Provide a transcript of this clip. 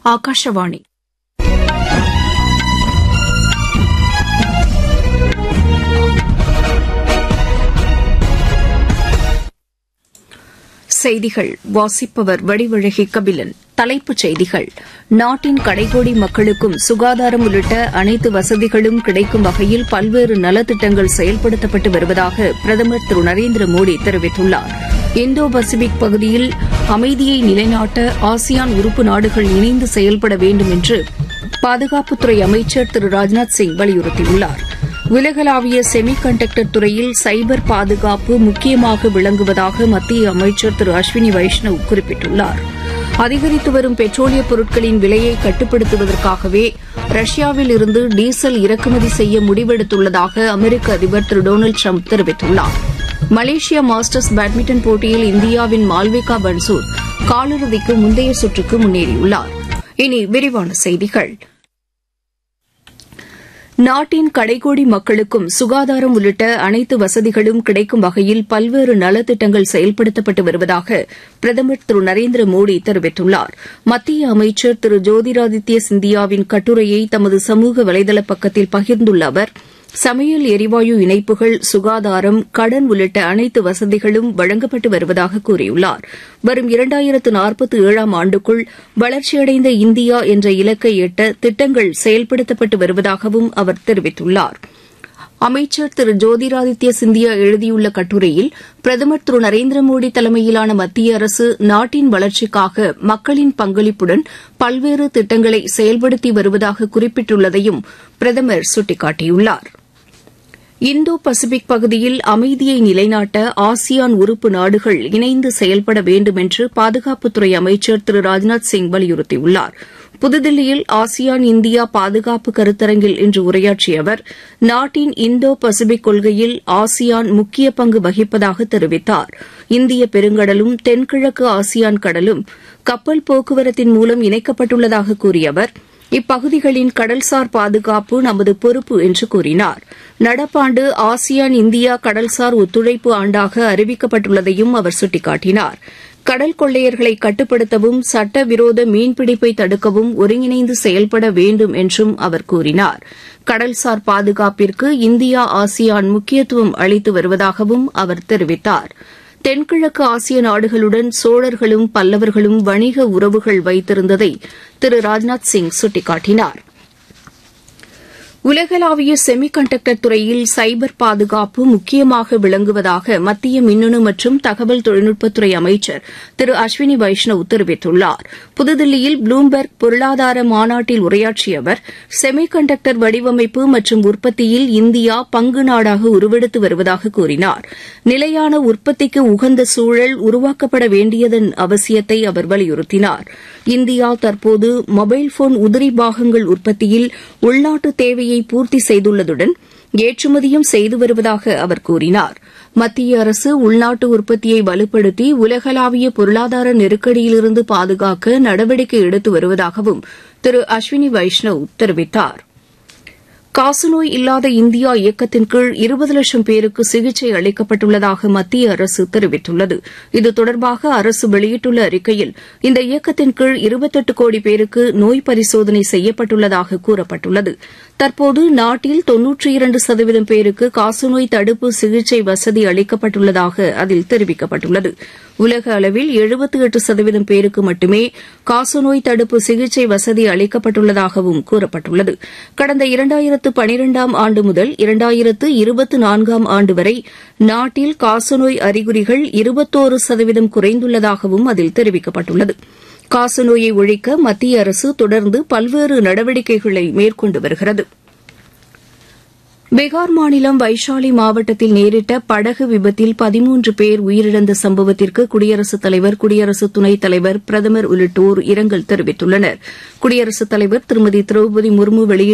ஆகாஷவாணி செய்திகள் வாசிப்பவர் வடிவழகி கபிலன் தலைப்புச் செய்திகள் நாட்டின் கடைகோடி மக்களுக்கும் சுகாதாரம் உள்ளிட்ட அனைத்து வசதிகளும் கிடைக்கும் வகையில் பல்வேறு நலத்திட்டங்கள் செயல்படுத்தப்பட்டு வருவதாக பிரதமர் திரு நரேந்திர மோடி தெரிவித்துள்ளார் இந்தோ பசிபிக் பகுதியில் அமைதியை நிலைநாட்ட ஆசியான் உறுப்பு நாடுகள் இணைந்து செயல்பட வேண்டும் என்று பாதுகாப்புத்துறை அமைச்சர் திரு ராஜ்நாத் சிங் வலியுறுத்தியுள்ளார் உலகளாவிய செமி கண்டக்டர் துறையில் சைபர் பாதுகாப்பு முக்கியமாக விளங்குவதாக மத்திய அமைச்சர் திரு அஸ்வினி வைஷ்ணவ் குறிப்பிட்டுள்ளார் அதிகரித்து வரும் பெட்ரோலிய பொருட்களின் விலையை கட்டுப்படுத்துவதற்காகவே ரஷ்யாவில் இருந்து டீசல் இறக்குமதி செய்ய முடிவெடுத்துள்ளதாக அமெரிக்க அதிபர் திரு டொனால்டு ட்ரம்ப் தெரிவித்துள்ளார் மலேசியா மாஸ்டர்ஸ் பேட்மிண்டன் போட்டியில் இந்தியாவின் மால்விகா பன்சூர் காலிறுதிக்கு முந்தைய சுற்றுக்கு முன்னேறியுள்ளார் இனி விரிவான செய்திகள் நாட்டின் கடைகோடி மக்களுக்கும் சுகாதாரம் உள்ளிட்ட அனைத்து வசதிகளும் கிடைக்கும் வகையில் பல்வேறு நலத்திட்டங்கள் செயல்படுத்தப்பட்டு வருவதாக பிரதமர் திரு நரேந்திர மோடி தெரிவித்துள்ளார் மத்திய அமைச்சர் திரு ஜோதிராதித்ய சிந்தியாவின் கட்டுரையை தமது சமூக வலைதள பக்கத்தில் பகிர்ந்துள்ள அவர் சமையல் எரிவாயு இணைப்புகள் சுகாதாரம் கடன் உள்ளிட்ட அனைத்து வசதிகளும் வழங்கப்பட்டு வருவதாக கூறியுள்ளார் வரும் இரண்டாயிரத்து நாற்பத்தி ஏழாம் ஆண்டுக்குள் வளர்ச்சியடைந்த இந்தியா என்ற இலக்கை எட்ட திட்டங்கள் செயல்படுத்தப்பட்டு வருவதாகவும் அவர் தெரிவித்துள்ளார் அமைச்சர் திரு ஜோதிராதித்ய சிந்தியா எழுதியுள்ள கட்டுரையில் பிரதமர் திரு நரேந்திர மோடி தலைமையிலான மத்திய அரசு நாட்டின் வளர்ச்சிக்காக மக்களின் பங்களிப்புடன் பல்வேறு திட்டங்களை செயல்படுத்தி வருவதாக குறிப்பிட்டுள்ளதையும் பிரதமர் சுட்டிக்காட்டியுள்ளார் இந்தோ பசிபிக் பகுதியில் அமைதியை நிலைநாட்ட ஆசியான் உறுப்பு நாடுகள் இணைந்து செயல்பட வேண்டும் என்று பாதுகாப்புத்துறை அமைச்சர் திரு ராஜ்நாத் சிங் வலியுறுத்தியுள்ளார் புதுதில்லியில் ஆசியான் இந்தியா பாதுகாப்பு கருத்தரங்கில் இன்று உரையாற்றிய அவர் நாட்டின் இந்தோ பசிபிக் கொள்கையில் ஆசியான் முக்கிய பங்கு வகிப்பதாக தெரிவித்தார் இந்திய பெருங்கடலும் தென்கிழக்கு ஆசியான் கடலும் கப்பல் போக்குவரத்தின் மூலம் இணைக்கப்பட்டுள்ளதாக கூறிய அவர் இப்பகுதிகளின் கடல்சார் பாதுகாப்பு நமது பொறுப்பு என்று கூறினார் நடப்பாண்டு ஆசியான் இந்தியா கடல்சார் ஒத்துழைப்பு ஆண்டாக அறிவிக்கப்பட்டுள்ளதையும் அவர் சுட்டிக்காட்டினார் கடல் கொள்ளையர்களை கட்டுப்படுத்தவும் சட்டவிரோத மீன்பிடிப்பை தடுக்கவும் ஒருங்கிணைந்து செயல்பட வேண்டும் என்றும் அவர் கூறினார் கடல்சார் பாதுகாப்பிற்கு இந்தியா ஆசியான் முக்கியத்துவம் அளித்து வருவதாகவும் அவர் தெரிவித்தார் தென்கிழக்கு ஆசிய நாடுகளுடன் சோழர்களும் பல்லவர்களும் வணிக உறவுகள் வைத்திருந்ததை திரு ராஜ்நாத் சிங் சுட்டிக்காட்டினார் உலகளாவிய செமி கண்டக்டர் துறையில் சைபர் பாதுகாப்பு முக்கியமாக விளங்குவதாக மத்திய மின்னணு மற்றும் தகவல் தொழில்நுட்பத்துறை அமைச்சர் திரு அஸ்வினி வைஷ்ணவ் தெரிவித்துள்ளார் புதுதில்லியில் ப்ளூம்பெர்க் பொருளாதார மாநாட்டில் உரையாற்றிய அவர் செமி கண்டக்டர் வடிவமைப்பு மற்றும் உற்பத்தியில் இந்தியா பங்கு நாடாக உருவெடுத்து வருவதாக கூறினார் நிலையான உற்பத்திக்கு உகந்த சூழல் உருவாக்கப்பட வேண்டியதன் அவசியத்தை அவர் வலியுறுத்தினார் இந்தியா தற்போது மொபைல் போன் உதிரி பாகங்கள் உற்பத்தியில் உள்நாட்டு தேவையை பூர்த்தி செய்துள்ளதுடன் ஏற்றுமதியும் செய்து வருவதாக அவர் கூறினார் மத்திய அரசு உள்நாட்டு உற்பத்தியை வலுப்படுத்தி உலகளாவிய பொருளாதார நெருக்கடியிலிருந்து பாதுகாக்க நடவடிக்கை எடுத்து வருவதாகவும் திரு அஸ்வினி வைஷ்ணவ் தெரிவித்தாா் காசநோய் இல்லாத இந்தியா இயக்கத்தின் கீழ் இருபது லட்சம் பேருக்கு சிகிச்சை அளிக்கப்பட்டுள்ளதாக மத்திய அரசு தெரிவித்துள்ளது இது தொடர்பாக அரசு வெளியிட்டுள்ள அறிக்கையில் இந்த இயக்கத்தின் கீழ் இருபத்தெட்டு கோடி பேருக்கு நோய் பரிசோதனை செய்யப்பட்டுள்ளதாக கூறப்பட்டுள்ளது தற்போது நாட்டில் தொன்னூற்றி இரண்டு சதவீதம் பேருக்கு காசநோய் தடுப்பு சிகிச்சை வசதி அளிக்கப்பட்டுள்ளதாக அதில் தெரிவிக்கப்பட்டுள்ளது உலக அளவில் எழுபத்தி எட்டு சதவீதம் பேருக்கு மட்டுமே காசநோய் தடுப்பு சிகிச்சை வசதி அளிக்கப்பட்டுள்ளதாகவும் கூறப்பட்டுள்ளது கடந்த இரண்டாயிரத்து பனிரெண்டாம் ஆண்டு முதல் இரண்டாயிரத்து இருபத்தி நான்காம் ஆண்டு வரை நாட்டில் காசநோய் அறிகுறிகள் இருபத்தோரு சதவீதம் குறைந்துள்ளதாகவும் அதில் தெரிவிக்கப்பட்டுள்ளது காசநோயை ஒழிக்க மத்திய அரசு தொடர்ந்து பல்வேறு நடவடிக்கைகளை மேற்கொண்டு வருகிறது பீகார் மாநிலம் வைஷாலி மாவட்டத்தில் நேரிட்ட படகு விபத்தில் பதிமூன்று பேர் உயிரிழந்த சம்பவத்திற்கு குடியரசுத் தலைவர் குடியரசு துணைத் தலைவர் பிரதமர் உள்ளிட்டோர் இரங்கல் தெரிவித்துள்ளனர் குடியரசுத் தலைவர் திருமதி திரௌபதி முர்மு வெளியிட்டுள்ள